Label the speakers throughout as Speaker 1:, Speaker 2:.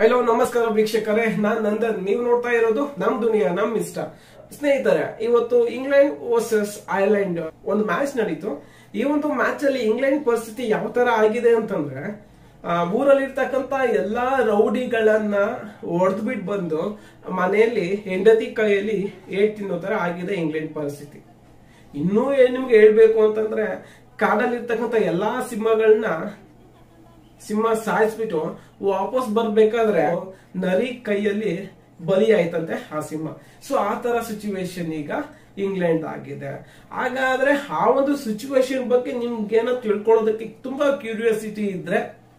Speaker 1: hello ನಮಸ್ಕಾರ ವೀಕ್ಷಕರೇ ನಾನ್ ನಂದನ್ ನೀವು ನೋಡ್ತಾ ಇರೋದು ನಮ್ ದುನಿಯಾ ನಮ್ ಇಷ್ಟ ಸ್ನೇಹಿತರೆ ಇವತ್ತು ಇಂಗ್ಲೆಂಡ್ ವರ್ಸಸ್ ಐರ್ಲೆಂಡ್ ಒಂದು ಮ್ಯಾಚ್ ನಡೀತು ಈ ಒಂದು ಮ್ಯಾಚ್ ಅಲ್ಲಿ ಇಂಗ್ಲೆಂಡ್ ಪರಿಸ್ಥಿತಿ ಯಾವ ತರ ಆಗಿದೆ ಅಂತಂದ್ರೆ ಆ, ಊರಲ್ಲಿರ್ತಕ್ಕಂತ ಎಲ್ಲಾ ರೌಡಿಗಳನ್ನ ಹೊಡೆದ್ಬಿಟ್ಟು ಬಂದು ಮನೆಯಲ್ಲಿ ಹೆಂಡತಿ ಕೈಯಲ್ಲಿ ಏಟ್ ತಿನ್ನೋ ತರ ಆಗಿದೆ ಇಂಗ್ಲೆಂಡ್ ಪರಿಸ್ಥಿತಿ ಇನ್ನೂ ಏನ್ ನಿಮ್ಗೆ ಹೇಳ್ಬೇಕು ಅಂತಂದ್ರೆ ಕಾಡಲ್ಲಿರ್ತಕ್ಕಂಥ ಎಲ್ಲಾ ಸಿಂಹಗಳನ್ನ ಸಿಂಹ ಸಾಯಿಸ್ಬಿಟ್ಟು ವಾಪಸ್ ಬರ್ಬೇಕಾದ್ರೆ ನರಿ ಕೈಯಲ್ಲಿ ಬಲಿ ಆಯ್ತಂತೆ ಆ ಸಿಂಹ ಸೊ ಆ ತರ ಸಿಚುವೇಶನ್ ಈಗ ಇಂಗ್ಲೆಂಡ್ ಆಗಿದೆ ಹಾಗಾದ್ರೆ ಆ ಒಂದು ಸಿಚುವೇಶನ್ ಬಗ್ಗೆ ನಿಮ್ಗೇನೋ ತಿಳ್ಕೊಳ್ಳೋದಕ್ಕೆ ತುಂಬಾ ಕ್ಯೂರಿಯಾಸಿಟಿ ಇದ್ರೆ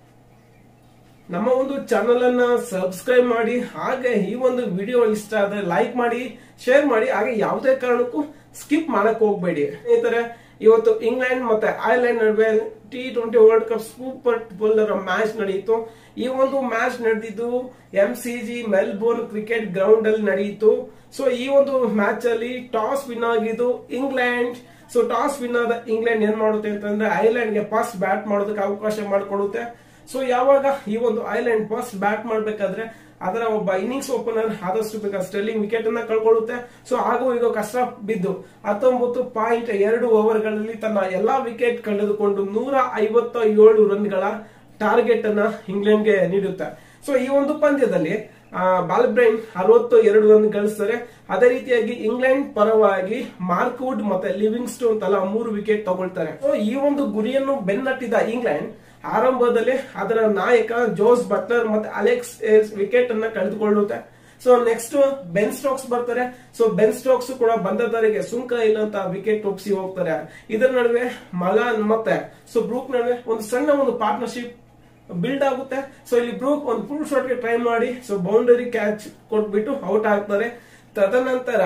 Speaker 1: ನಮ್ಮ ಒಂದು ಚಾನಲ್ ಅನ್ನ ಸಬ್ಸ್ಕ್ರೈಬ್ ಮಾಡಿ ಹಾಗೆ ಈ ಒಂದು ವಿಡಿಯೋ ಇಷ್ಟ ಆದ್ರೆ ಲೈಕ್ ಮಾಡಿ ಶೇರ್ ಮಾಡಿ ಹಾಗೆ ಯಾವುದೇ ಕಾರಣಕ್ಕೂ ಸ್ಕಿಪ್ ಮಾಡಕ್ ಹೋಗ್ಬೇಡಿ ಸ್ನೇಹಿತರೆ ಇವತ್ತು ಇಂಗ್ಲೆಂಡ್ ಮತ್ತೆ ಐರ್ಲೆಂಡ್ ನಡುವೆ T twenty world cup super bowler match ನಡೆಯಿತು ಈ ಒಂದು ಮ್ಯಾಚ್ ನಡೆದಿದ್ದು M C G Melbourne cricket ground ಅಲ್ಲಿ ನಡೆಯಿತು ಸೊ ಈ ಒಂದು ಮ್ಯಾಚ್ ಅಲ್ಲಿ ಟಾಸ್ ವಿನ್ ಆಗಿದ್ದು ಇಂಗ್ಲೆಂಡ್ ಸೊ ಟಾಸ್ ವಿನ್ ಆದ ಇಂಗ್ಲೆಂಡ್ ಏನ್ ಮಾಡುತ್ತೆ ಅಂತಂದ್ರೆ ಐರ್ಲೆಂಡ್ ಗೆ ಫಸ್ಟ್ ಬ್ಯಾಟ್ ಮಾಡೋದಕ್ಕೆ ಅವಕಾಶ ಮಾಡಿಕೊಡುತ್ತೆ ಸೊ ಯಾವಾಗ ಈ ಒಂದು ಐಲ್ಯಾಂಡ್ ಫಸ್ಟ್ ಬ್ಯಾಟ್ ಮಾಡ್ಬೇಕಾದ್ರೆ ಅದರ ಒಬ್ಬ ಇನ್ನಿಂಗ್ಸ್ ಓಪನರ್ ಆದಷ್ಟು ಬೇಗ ಸ್ಟೆಲ್ಲಿಂಗ್ ವಿಕೆಟ್ ಅನ್ನ ಕಳ್ಕೊಳ್ಳುತ್ತೆ ಸೊ ಹಾಗೂ ಈಗ ಕಷ್ಟ ಬಿದ್ದು ಹತ್ತೊಂಬತ್ತು ಪಾಯಿಂಟ್ ಎರಡು ಓವರ್ಗಳಲ್ಲಿ ತನ್ನ ಎಲ್ಲಾ ವಿಕೆಟ್ ಕಳೆದುಕೊಂಡು ನೂರ ಐವತ್ತ ಏಳು ರನ್ಗಳ ಟಾರ್ಗೆಟ್ ಅನ್ನ ಇಂಗ್ಲೆಂಡ್ಗೆ ನೀಡುತ್ತೆ ಸೊ ಈ ಒಂದು ಪಂದ್ಯದಲ್ಲಿ ಬಾಲ್ಬ್ರೈನ್ ಅರವತ್ತು ಎರಡು ರನ್ ಗಳಿಸ್ತಾರೆ ಅದೇ ರೀತಿಯಾಗಿ ಇಂಗ್ಲೆಂಡ್ ಪರವಾಗಿ ಮಾರ್ಕ್ವುಡ್ ಮತ್ತೆ ಲಿವಿಂಗ್ ಸ್ಟೋನ್ ತಲಾ ಮೂರು ವಿಕೆಟ್ ತಗೊಳ್ತಾರೆ ಸೊ ಈ ಒಂದು ಗುರಿಯನ್ನು ಬೆನ್ನಟ್ಟಿದ ಇಂಗ್ಲೆಂಡ್ ಆರಂಭದಲ್ಲಿ ಅದರ ನಾಯಕ ಜೋಸ್ ಬಟ್ಲರ್ ಮತ್ತೆ ಅಲೆಕ್ಸ್ ವಿಕೆಟ್ ಅನ್ನ ಕಳೆದುಕೊಳ್ಳುತ್ತೆ ಸೊ ನೆಕ್ಸ್ಟ್ ಬೆನ್ ಸ್ಟೋಕ್ಸ್ ಬರ್ತಾರೆ ಸೊ ಬೆನ್ ಸ್ಟೋಕ್ಸ್ ಕೂಡ ಬಂದದರಿಗೆ ಸುಂಕ ಇಲ್ಲ ಅಂತ ವಿಕೆಟ್ ಒಪ್ಸಿ ಹೋಗ್ತಾರೆ ಇದರ ನಡುವೆ ಮಲಾನ್ ಮತ್ತೆ ಸೊ ಬ್ರೂಕ್ ನಡುವೆ ಒಂದು ಸಣ್ಣ ಒಂದು ಪಾರ್ಟ್ನರ್ಶಿಪ್ ಬಿಲ್ಡ್ ಆಗುತ್ತೆ ಸೊ ಇಲ್ಲಿ ಬ್ರೂಕ್ ಒಂದು ಫುಲ್ ಶಾಟ್ ಗೆ ಟ್ರೈ ಮಾಡಿ ಸೊ ಬೌಂಡರಿ ಕ್ಯಾಚ್ ಕೊಟ್ಬಿಟ್ಟು ಔಟ್ ಆಗ್ತಾರೆ ತದನಂತರ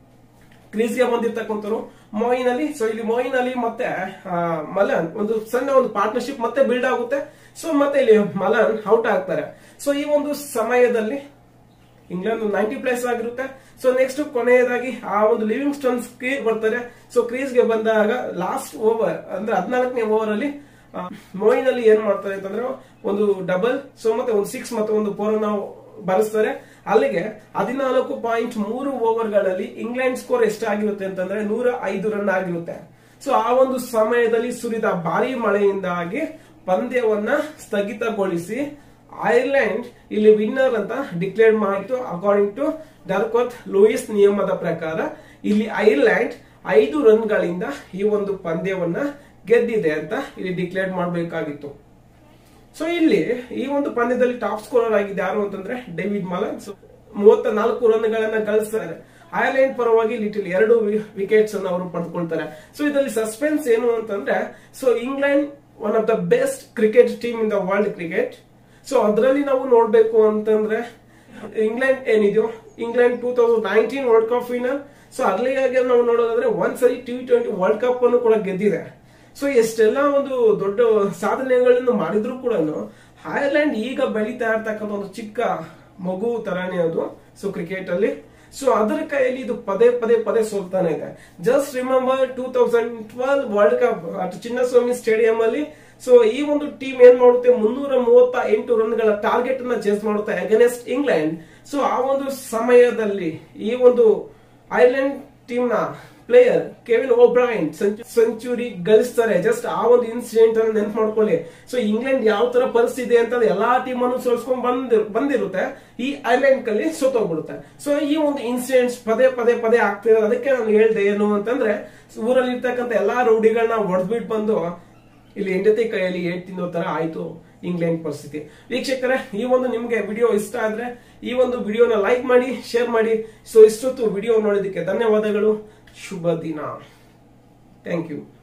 Speaker 1: ಕ್ರೀಸ್ ಗೆ ಬಂದಿರ್ತಕ್ಕಂಥವ್ರು ಮೊಯಿನ್ ಅಲಿ ಸೊ ಇಲ್ಲಿ ಮೊಯಿನ್ ಅಲಿ ಮತ್ತೆ ಆ, ಮಲನ್ ಒಂದು ಸಣ್ಣ ಒಂದು ಪಾರ್ಟ್ನರ್ಶಿಪ್ ಮತ್ತೆ ಬಿಲ್ಡ್ ಆಗುತ್ತೆ ಸೊ ಮತ್ತೆ ಇಲ್ಲಿ ಮಲನ್ ಔಟ್ ಆಗ್ತಾರೆ ಸೊ ಈ ಒಂದು ಸಮಯದಲ್ಲಿ ಇಂಗ್ಲೆಂಡ್ ನೈಂಟಿ ಪ್ಲೇಸ್ ಆಗಿರುತ್ತೆ ಸೊ ನೆಕ್ಸ್ಟ್ ಕೊನೆಯದಾಗಿ ಆ ಒಂದು ಲಿವಿಂಗ್ ಸ್ಟೋನ್ಸ್ ಗೆ ಬರ್ತಾರೆ ಸೊ ಕ್ರೀಸ್ ಗೆ ಬಂದಾಗ ಲಾಸ್ಟ್ ಓವರ್ ಅಂದ್ರೆ ಹದಿನಾಲ್ಕನೇ ಓವರ್ ಅಲ್ಲಿ ಆ, ಮೊಯಿನ್ ಅಲ್ಲಿ ಏನ್ ಮಾಡ್ತಾರೆ ಅಂತಂದ್ರೆ ಒಂದು ಡಬಲ್ ಸೊ ಮತ್ತೆ ಒಂದು ಸಿಕ್ಸ್ ಮತ್ತೆ ಒಂದು ಫೋರ್ ಅನ್ನ ಬರೆಸ್ತಾರೆ ಅಲ್ಲಿಗೆ ಹದಿನಾಲ್ಕು ಪಾಯಿಂಟ್ ಮೂರು ಓವರ್ಗಳಲ್ಲಿ ಇಂಗ್ಲೆಂಡ್ ಸ್ಕೋರ್ ಎಷ್ಟಾಗಿರುತ್ತೆ ಅಂತಂದ್ರೆ ನೂರ ಐದು ರನ್ ಆಗಿರುತ್ತೆ ಸೊ ಆ ಒಂದು ಸಮಯದಲ್ಲಿ ಸುರಿದ ಭಾರಿ ಮಳೆಯಿಂದಾಗಿ ಪಂದ್ಯವನ್ನ ಸ್ಥಗಿತಗೊಳಿಸಿ ಐರ್ಲೆಂಡ್ ಇಲ್ಲಿ ವಿನ್ನರ್ ಅಂತ ಡಿಕ್ಲೇರ್ ಮಾಡಿತ್ತು ಅಕಾರ್ಡಿಂಗ್ ಟು ಡರ್ಕೋತ್ ಲೂಯಿಸ್ ನಿಯಮದ ಪ್ರಕಾರ ಇಲ್ಲಿ ಐರ್ಲೆಂಡ್ ಐದು ರನ್ಗಳಿಂದ ಈ ಒಂದು ಪಂದ್ಯವನ್ನ ಗೆದ್ದಿದೆ ಅಂತ ಇಲ್ಲಿ ಡಿಕ್ಲೇರ್ ಮಾಡಬೇಕಾಗಿತ್ತು ಸೊ ಇಲ್ಲಿ ಈ ಒಂದು ಪಂದ್ಯದಲ್ಲಿ ಟಾಪ್ ಸ್ಕೋರರ್ ಆಗಿದೆ ಯಾರು ಅಂತಂದ್ರೆ ಡೇವಿಡ್ ಮಲನ್ ಸೊ ಮೂವತ್ತ ನಾಲ್ಕು ರನ್ಗಳನ್ನ ಗಳಿಸ್ತಾರೆ ಐರ್ಲೆಂಡ್ ಪರವಾಗಿ ಲಿಟಲ್ ಎರಡು ವಿಕೆಟ್ಸ್ ಅನ್ನು ಅವರು ಪಡೆದುಕೊಳ್ತಾರೆ ಸೊ ಇದರಲ್ಲಿ ಸಸ್ಪೆನ್ಸ್ ಏನು ಅಂತಂದ್ರೆ so England one of the best cricket team in the world cricket so ಅದರಲ್ಲಿ ನಾವು ನೋಡ್ಬೇಕು ಅಂತಂದ್ರೆ ಇಂಗ್ಲೆಂಡ್ ಏನಿದೆಯೋ England two thousand nineteen world cup winner so ಅರ್ಲಿಯಾಗಿ ನಾವು ನೋಡೋದಾದ್ರೆ ಒಂದ್ಸರಿ ಟಿ ಟ್ವೆಂಟಿ ವರ್ಲ್ಡ್ ಕಪ್ ಅನ್ನು ಕೂಡ ಗೆದ್ದಿದೆ ಸೊ ಎಷ್ಟೆಲ್ಲ ಒಂದು ದೊಡ್ಡ ಸಾಧನೆಗಳನ್ನು ಮಾಡಿದ್ರು ಕೂಡ ಐರ್ಲೆಂಡ್ ಈಗ ಬೆಳೀತಾ ಇರ್ತಕ್ಕಂಥ ಒಂದು ಚಿಕ್ಕ ಮಗು ತರಾನೇ ಅದು ಸೊ ಕ್ರಿಕೆಟ್ ಅಲ್ಲಿ ಸೊ ಅದರ ಕೈಯಲ್ಲಿ ಇದು ಪದೇ ಪದೇ ಪದೇ ಸೋಲ್ತಾನೆ ಇದೆ just remember two thousand twelve world cup at Chinnaswamy stadium ಅಲ್ಲಿ ಸೊ ಈ ಒಂದು ಟೀಮ್ ಏನ್ ಮಾಡುತ್ತೆ ಮುನ್ನೂರ ಮೂವತ್ತ ಎಂಟು ರನ್ಗಳ ಟಾರ್ಗೆಟ್ ಅನ್ನ ಚೇಸ್ ಮಾಡುತ್ತೆ ಅಗೇನೆಸ್ಟ್ ಇಂಗ್ಲೆಂಡ್ ಸೊ ಆ ಒಂದು ಸಮಯದಲ್ಲಿ ಈ ಒಂದು ಐರ್ಲೆಂಡ್ ಟೀಮ್ ನ ಪ್ಲೇಯರ್ ಕೆವಿನ್ ಓಬ್ರೈನ್ ಸೆಂಚುರಿ ಗಳಿಸ್ತಾರೆ ಜಸ್ಟ್ ಆ ಒಂದು ಇನ್ಸಿಡೆಂಟ್ ಅನ್ನು ನೆನ್ಪು ಮಾಡ್ಕೊಳ್ಳಿ ಸೊ ಇಂಗ್ಲೆಂಡ್ ಯಾವ ತರ ಪರಿಸ್ಥಿತಿ ಅಂತ ಎಲ್ಲಾ ಟೀಮ್ ಅನ್ನು ಸೋಲ್ಸ್ಕೊಂಡ್ ಬಂದಿರ್ ಬಂದಿರುತ್ತೆ ಈ ಐಲ್ಯಾಂಡ್ ಕಲ್ಲಿ ಸೋತೋಗ್ಬಿಡುತ್ತೆ ಸೊ ಈ ಒಂದು ಇನ್ಸಿಡೆಂಟ್ಸ್ ಪದೇ ಪದೇ ಪದೇ ಆಗ್ತಿರೋದು ಅದಕ್ಕೆ ನಾನು ಹೇಳ್ದೆ ಏನು ಅಂತಂದ್ರೆ ಊರಲ್ಲಿ ಇರ್ತಕ್ಕಂಥ ಎಲ್ಲಾ ರೂಢಿಗಳನ್ನ ಹೊಡೆದ್ಬಿಟ್ಟು ಬಂದು ಇಲ್ಲಿ ಹೆಂಡತಿ ಕೈಯಲ್ಲಿ ಏಟ್ ತಿನ್ನೋ ತರ ಆಯ್ತು ಇಂಗ್ಲೆಂಡ್ ಪರಿಸ್ಥಿತಿ ವೀಕ್ಷಕರೇ ಈ ಒಂದು ನಿಮ್ಗೆ ವಿಡಿಯೋ ಇಷ್ಟ ಆದ್ರೆ ಈ ಒಂದು ವಿಡಿಯೋನ ಲೈಕ್ ಮಾಡಿ ಶೇರ್ ಮಾಡಿ ಸೊ ಇಷ್ಟೊತ್ತು ವಿಡಿಯೋ ನೋಡಿದಕ್ಕೆ ಧನ್ಯವಾದಗಳು ಶುಭ ದಿನ ಥ್ಯಾಂಕ್ ಯು